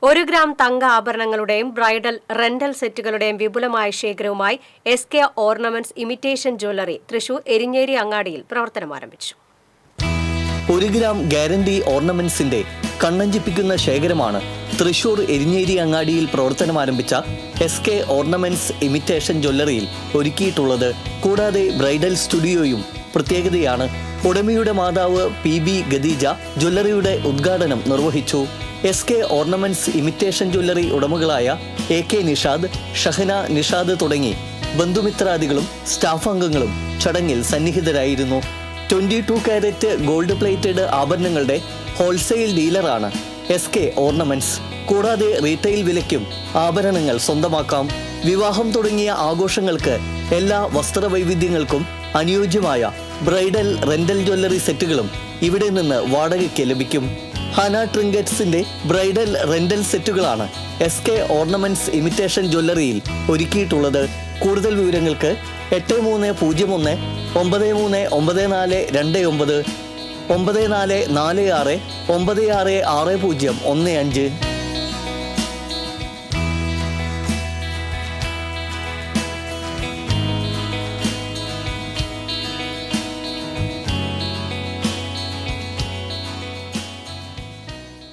ഒരു ഗ്രാം തങ്ക ആഭരണങ്ങളുടെയും bridal rental സെറ്റുകളുടെയും വിപുലമായ ശേഖരവുമായി S K ornaments imitation jewellery Thrissur Erinjeri അങ്ങാടിയിൽ പ്രവർത്തനം ആരംഭിച്ചു ഒരു ഗ്രാം ഗ്യാരണ്ടി ഓർണമെന്റ്സിന്റെ കണ്ണഞ്ചിപ്പിക്കുന്ന ശേഖരമാണ് തൃശൂർ എരിഞ്ഞേരി അങ്ങാടിയിൽ പ്രവർത്തനം ആരംഭിച്ച എസ് കെ ഓർണമെന്റ്സ് ഇമിറ്റേഷൻ ജ്വല്ലറിയിൽ ഒരുക്കിയിട്ടുള്ളത് കൂടാതെ ബ്രൈഡൽ സ്റ്റുഡിയോയും പ്രത്യേകതയാണ് ഉടമയുടെ മാതാവ് പി ബി ഗദീജ ജ്വല്ലറിയുടെ ഉദ്ഘാടനം നിർവഹിച്ചു S K ornaments imitation jewellery ഉടമകളായ എ കെ നിഷാദ് ഷഹന നിഷാദ് തുടങ്ങി ബന്ധുമിത്രാദികളും സ്റ്റാഫ് അംഗങ്ങളും ചടങ്ങിൽ സന്നിഹിതരായിരുന്നു twenty two carat gold plated ആഭരണങ്ങളുടെ ഹോൾസെയിൽ ഡീലറാണ് എസ് കെ ഓർണമെന്റ്സ് കൂടാതെ റീറ്റെയിൽ വിലയ്ക്കും ആഭരണങ്ങൾ സ്വന്തമാക്കാം വിവാഹം തുടങ്ങിയ ആഘോഷങ്ങൾക്ക് എല്ലാ വസ്ത്രവൈവിധ്യങ്ങൾക്കും അനുയോജ്യമായ ബ്രൈഡൽ റെന്റൽ ജ്വല്ലറി സെറ്റുകളും ഇവിടെ നിന്ന് വാടകയ്ക്ക് ലഭിക്കും ഹന ട്രിങ്കറ്റ്സിന്റെ ബ്രൈഡൽ റെന്റൽ സെറ്റുകളാണ് എസ് കെ ഓർണമെന്റ്സ് ഇമിറ്റേഷൻ ജ്വല്ലറിയിൽ ഒരുക്കിയിട്ടുള്ളത് കൂടുതൽ വിവരങ്ങൾക്ക് എട്ട് മൂന്ന് പൂജ്യം ഒന്ന് ഒമ്പത് മൂന്ന് ഒമ്പത് നാല് രണ്ട് ഒമ്പത് ഒമ്പത് നാല് നാല് ആറ് ഒമ്പത് ആറ് ആറ് പൂജ്യം ഒന്ന് അഞ്ച്